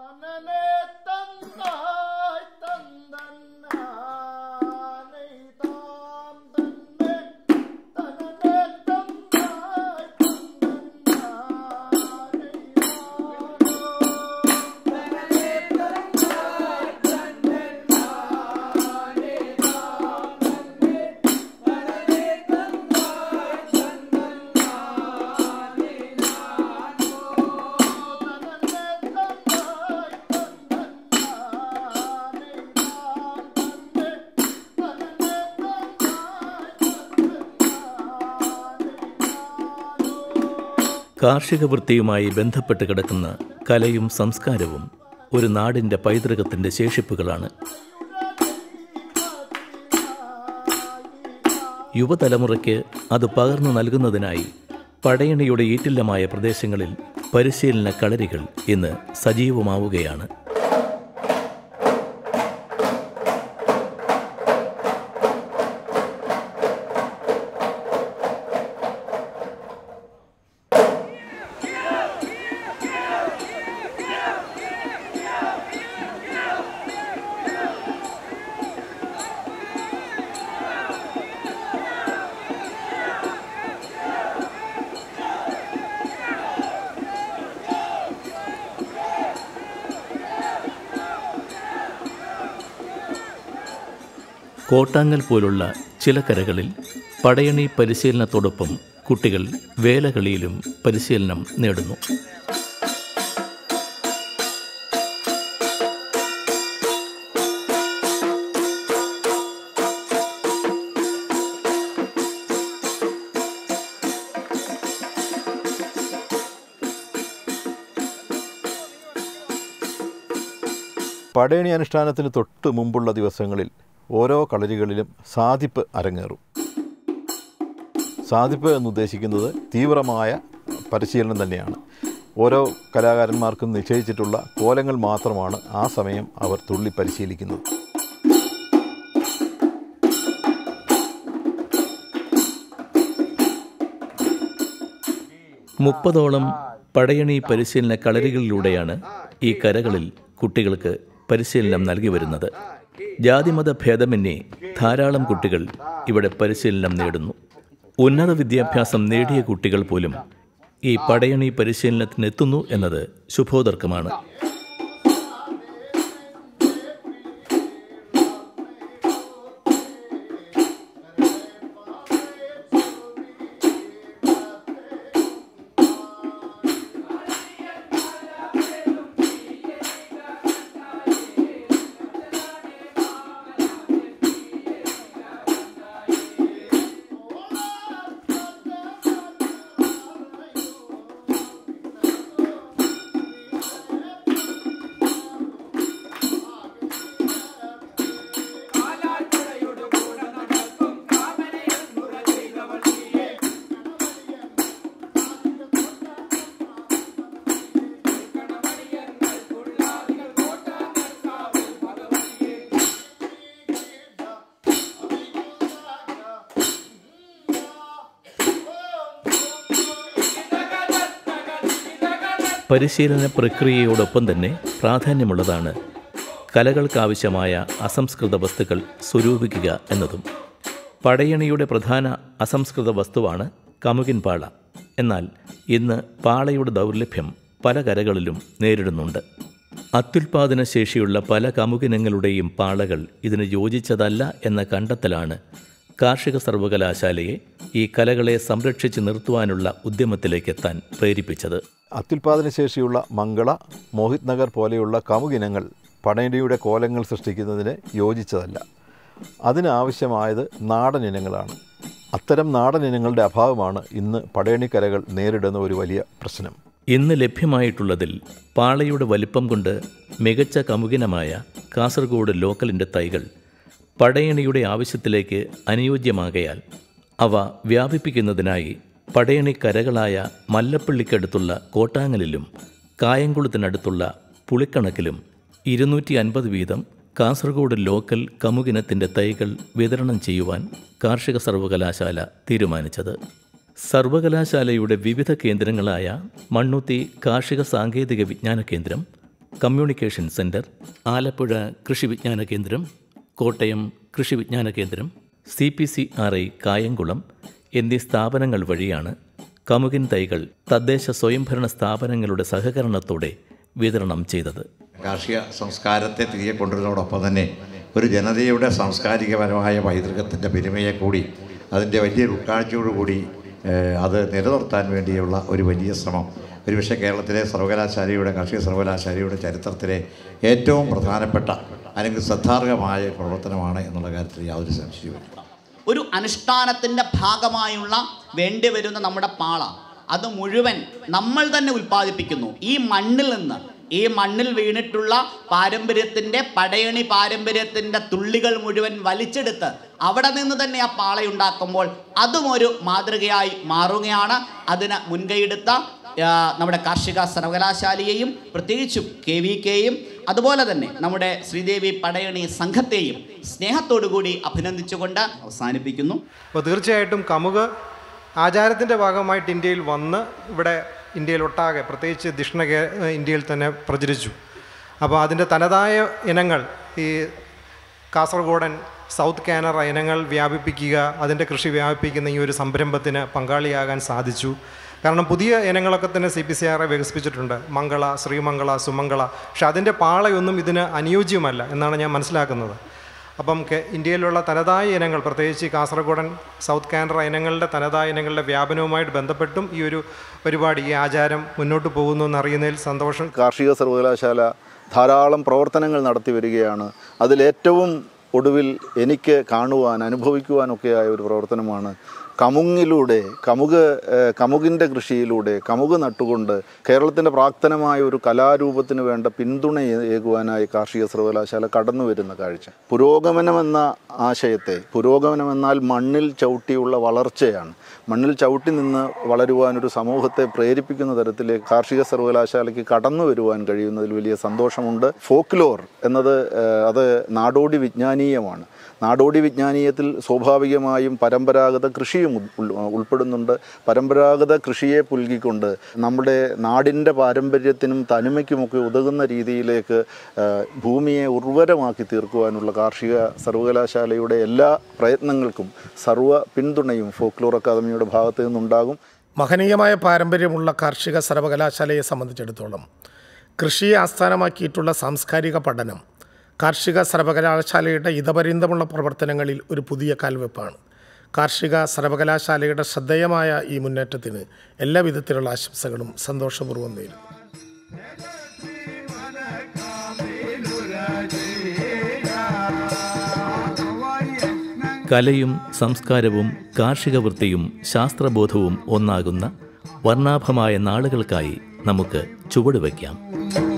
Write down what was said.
തനനെ തന്നായ് തന്തന്നാനൈ താം തന്നെ തനനെ തന്നായ് തന്തന്നാനൈ കാർഷിക വൃത്തിയുമായി ബന്ധപ്പെട്ട് കിടക്കുന്ന കലയും സംസ്കാരവും ഒരു നാടിൻ്റെ പൈതൃകത്തിൻ്റെ ശേഷിപ്പുകളാണ് യുവതലമുറയ്ക്ക് അത് പകർന്നു നൽകുന്നതിനായി പടയണിയുടെ ഈറ്റില്ലമായ പ്രദേശങ്ങളിൽ പരിശീലന കളരികൾ ഇന്ന് സജീവമാവുകയാണ് കോട്ടാങ്ങൽ പോലുള്ള ചില കരകളിൽ പടയണി പരിശീലനത്തോടൊപ്പം കുട്ടികൾ വേലകളിയിലും പരിശീലനം നേടുന്നു പടയണി അനുഷ്ഠാനത്തിന് തൊട്ട് മുമ്പുള്ള ദിവസങ്ങളിൽ ഓരോ കളരികളിലും സാധിപ്പ് അരങ്ങേറും സാധിപ്പ് എന്നുദ്ദേശിക്കുന്നത് തീവ്രമായ പരിശീലനം തന്നെയാണ് ഓരോ കലാകാരന്മാർക്കും നിശ്ചയിച്ചിട്ടുള്ള കോലങ്ങൾ മാത്രമാണ് ആ സമയം അവർ തുള്ളി പരിശീലിക്കുന്നത് മുപ്പതോളം പടയണി പരിശീലന കളരികളിലൂടെയാണ് ഈ കരകളിൽ കുട്ടികൾക്ക് പരിശീലനം നൽകി വരുന്നത് ജാതിമത ഭേദമന്യേ ധാരാളം കുട്ടികൾ ഇവിടെ പരിശീലനം നേടുന്നു ഉന്നത വിദ്യാഭ്യാസം നേടിയ കുട്ടികൾ പോലും ഈ പടയണി പരിശീലനത്തിനെത്തുന്നു എന്നത് ശുഭോദർക്കമാണ് പരിശീലന പ്രക്രിയയോടൊപ്പം തന്നെ പ്രാധാന്യമുള്ളതാണ് കലകൾക്കാവശ്യമായ അസംസ്കൃത വസ്തുക്കൾ സ്വരൂപിക്കുക എന്നതും പടയണിയുടെ പ്രധാന അസംസ്കൃത വസ്തുവാണ് കമുകിൻ പാള എന്നാൽ ഇന്ന് പാളയുടെ ദൗർലഭ്യം പല കരകളിലും നേരിടുന്നുണ്ട് അത്യുൽപാദന ശേഷിയുള്ള പല കമുകിനങ്ങളുടെയും പാളകൾ ഇതിന് യോജിച്ചതല്ല എന്ന കണ്ടെത്തലാണ് കാർഷിക സർവകലാശാലയെ ഈ കലകളെ സംരക്ഷിച്ച് നിർത്തുവാനുള്ള ഉദ്യമത്തിലേക്കെത്താൻ പ്രേരിപ്പിച്ചത് അത്യുൽപാദന ശേഷിയുള്ള മംഗള മോഹിത് നഗർ പോലെയുള്ള കമുകിനങ്ങൾ പടയണിയുടെ കോലങ്ങൾ സൃഷ്ടിക്കുന്നതിന് യോജിച്ചതല്ല അതിനാവശ്യമായത് നാടൻ ഇനങ്ങളാണ് അത്തരം നാടൻ ഇനങ്ങളുടെ അഭാവമാണ് ഇന്ന് പടയണിക്കരകൾ നേരിടുന്ന ഒരു വലിയ പ്രശ്നം ഇന്ന് ലഭ്യമായിട്ടുള്ളതിൽ പാളയുടെ വലിപ്പം കൊണ്ട് മികച്ച കമുകിനമായ കാസർഗോഡ് ലോക്കലിൻ്റെ തൈകൾ പടയണിയുടെ ആവശ്യത്തിലേക്ക് അനുയോജ്യമാകയാൽ അവ വ്യാപിപ്പിക്കുന്നതിനായി പടയണി കരകളായ മല്ലപ്പള്ളിക്കടുത്തുള്ള കോട്ടാങ്ങലിലും കായംകുളത്തിനടുത്തുള്ള പുളിക്കണക്കിലും ഇരുന്നൂറ്റി അൻപത് വീതം കാസർഗോഡ് ലോക്കൽ കമുകിനത്തിൻ്റെ തൈകൾ വിതരണം ചെയ്യുവാൻ കാർഷിക സർവകലാശാല തീരുമാനിച്ചത് സർവകലാശാലയുടെ വിവിധ കേന്ദ്രങ്ങളായ മണ്ണുത്തി കാർഷിക സാങ്കേതിക വിജ്ഞാന കേന്ദ്രം കമ്മ്യൂണിക്കേഷൻ സെൻറ്റർ ആലപ്പുഴ കൃഷി വിജ്ഞാന കേന്ദ്രം കോട്ടയം കൃഷി വിജ്ഞാന കേന്ദ്രം C P C R I Kayamkulam എന്നീ സ്ഥാപനങ്ങൾ വഴിയാണ് കമുകിൻ തൈകൾ തദ്ദേശ സ്വയംഭരണ സ്ഥാപനങ്ങളുടെ സഹകരണത്തോടെ വിതരണം ചെയ്തത് കാർഷിക സംസ്കാരത്തെ തിരികെ കൊണ്ടുവരുന്നതോടൊപ്പം തന്നെ ഒരു ജനതയുടെ സാംസ്കാരികപരമായ പൈതൃകത്തിൻ്റെ പെരുമയെ കൂടി അതിൻ്റെ വലിയ ഉൾക്കാഴ്ചയോടുകൂടി ഏഹ്, അത് നിലനിർത്താൻ വേണ്ടിയുള്ള ഒരു വലിയ ശ്രമം ഒരുപക്ഷെ കേരളത്തിലെ സർവകലാശാലയുടെ കാർഷിക സർവകലാശാലയുടെ ചരിത്രത്തിലെ ഏറ്റവും പ്രധാനപ്പെട്ട അല്ലെങ്കിൽ ശ്രദ്ധാർഹമായ പ്രവർത്തനമാണ് എന്നുള്ള കാര്യത്തിൽ യാതൊരു സംശയവുമില്ല ഒരു അനുഷ്ഠാനത്തിൻ്റെ ഭാഗമായുള്ള വേണ്ടി വരുന്ന നമ്മുടെ പാള അത് മുഴുവൻ നമ്മൾ തന്നെ ഉൽപ്പാദിപ്പിക്കുന്നു ഈ മണ്ണിൽ നിന്ന് ഈ മണ്ണിൽ വീണിട്ടുള്ള പാരമ്പര്യത്തിൻ്റെ പടയണി പാരമ്പര്യത്തിൻ്റെ തുള്ളികൾ മുഴുവൻ വലിച്ചെടുത്ത് അവിടെ നിന്ന് തന്നെ ആ പാളയുണ്ടാക്കുമ്പോൾ അതും ഒരു മാതൃകയായി മാറുകയാണ് അതിന് മുൻകൈയെടുത്ത ആ, നമ്മുടെ കാർഷിക സർവകലാശാലയെയും പ്രത്യേകിച്ചും കെ വി കെയും അതുപോലെ തന്നെ നമ്മുടെ ശ്രീദേവി പടയണി സംഘത്തെയും സ്നേഹത്തോടുകൂടി അഭിനന്ദിച്ചുകൊണ്ട് അവസാനിപ്പിക്കുന്നു അപ്പോൾ തീർച്ചയായിട്ടും കമുക് ആചാരത്തിൻ്റെ ഭാഗമായിട്ട് ഇന്ത്യയിൽ വന്ന് ഇവിടെ ഇന്ത്യയിലൊട്ടാകെ പ്രത്യേകിച്ച് ദക്ഷിണ കേ ഇന്ത്യയിൽ തന്നെ പ്രചരിച്ചു അപ്പോൾ അതിൻ്റെ തനതായ ഇനങ്ങൾ ഈ കാസർഗോഡൻ സൗത്ത് കാനറ ഇനങ്ങൾ വ്യാപിപ്പിക്കുക അതിൻ്റെ കൃഷി വ്യാപിപ്പിക്കുന്ന ഈ ഒരു സംരംഭത്തിന് പങ്കാളിയാകാൻ സാധിച്ചു കാരണം പുതിയ ഇനങ്ങളൊക്കെ തന്നെ സി പി സി ആർ വികസിപ്പിച്ചിട്ടുണ്ട് മംഗള ശ്രീമംഗള സുമംഗള പക്ഷെ അതിൻ്റെ പാളയൊന്നും ഇതിന് അനുയോജ്യമല്ല എന്നാണ് ഞാൻ മനസ്സിലാക്കുന്നത് അപ്പം കെ- ഇന്ത്യയിലുള്ള തനതായ ഇനങ്ങൾ പ്രത്യേകിച്ച് ഈ കാസർഗോഡൻ സൗത്ത് കാനറ ഇനങ്ങളുടെ തനതായ ഇനങ്ങളുടെ വ്യാപനവുമായിട്ട് ബന്ധപ്പെട്ടും ഈ ഒരു പരിപാടി ഈ ആചാരം മുന്നോട്ട് പോകുന്നു എന്നറിയുന്നതിൽ സന്തോഷം കാർഷിക സർവകലാശാല ധാരാളം പ്രവർത്തനങ്ങൾ നടത്തി വരികയാണ് അതിലേറ്റവും ഒടുവിൽ എനിക്ക് കാണുവാൻ അനുഭവിക്കുവാനൊക്കെയായ ഒരു പ്രവർത്തനമാണ് കമുങ്ങിലൂടെ കമുക് ഏഹ്, കമുകിൻ്റെ കൃഷിയിലൂടെ കമുക് നട്ടുകൊണ്ട് കേരളത്തിൻ്റെ പ്രാക്തനമായ ഒരു കലാരൂപത്തിന് വേണ്ട പിന്തുണ ഏ- ഏകുവാനായി കാർഷിക സർവകലാശാല കടന്നു വരുന്ന കാഴ്ച പുരോഗമനമെന്ന ആശയത്തെ പുരോഗമനമെന്നാൽ മണ്ണിൽ ചവിട്ടിയുള്ള വളർച്ചയാണ് മണ്ണിൽ ചവിട്ടി നിന്ന് വളരുവാൻ ഒരു സമൂഹത്തെ പ്രേരിപ്പിക്കുന്ന തരത്തിലേക്ക് കാർഷിക സർവകലാശാലയ്ക്ക് കടന്നു വരുവാൻ കഴിയുന്നതിൽ വലിയ സന്തോഷമുണ്ട് ഫോക്ലോർ എന്നത് ഏഹ്, അത് നാടോടി വിജ്ഞാനീയമാണ് നാടോടി വിജ്ഞാനീയത്തിൽ സ്വാഭാവികമായും പരമ്പരാഗത കൃഷിയും ഉൾ- ഉൾ- ഉൾപ്പെടുന്നുണ്ട് പരമ്പരാഗത കൃഷിയെ പുൽകിക്കൊണ്ട് നമ്മുടെ നാടിൻ്റെ പാരമ്പര്യത്തിനും തനിമയ്ക്കുമൊക്കെ ഉതകുന്ന രീതിയിലേക്ക് ഏഹ്, ഭൂമിയെ ഉർവരമാക്കി തീർക്കുവാനുള്ള കാർഷിക സർവകലാശാലയുടെ എല്ലാ പ്രയത്നങ്ങൾക്കും സർവ്വ പിന്തുണയും ഫോക്ലോർ അക്കാദമിയുടെ ഭാഗത്തു നിന്നുണ്ടാകും മഹനീയമായ പാരമ്പര്യമുള്ള കാർഷിക സർവകലാശാലയെ സംബന്ധിച്ചിടത്തോളം കൃഷിയെ ആസ്ഥാനമാക്കിയിട്ടുള്ള സാംസ്കാരിക പഠനം കാർഷിക സർവകലാശാലയുടെ ഇതപര്യന്തമുള്ള പ്രവർത്തനങ്ങളിൽ ഒരു പുതിയ കാൽവെപ്പാണ് കാർഷിക സർവകലാശാലയുടെ ശ്രദ്ധേയമായ ഈ മുന്നേറ്റത്തിന് എല്ലാ വിധത്തിലുള്ള ആശംസകളും സന്തോഷപൂർവ്വം നേരുന്നു കലയും സംസ്കാരവും കാർഷിക വൃത്തിയും ശാസ്ത്രബോധവും ഒന്നാകുന്ന വർണ്ണാഭമായ നാളുകൾക്കായി നമുക്ക് ചുവടുവയ്ക്കാം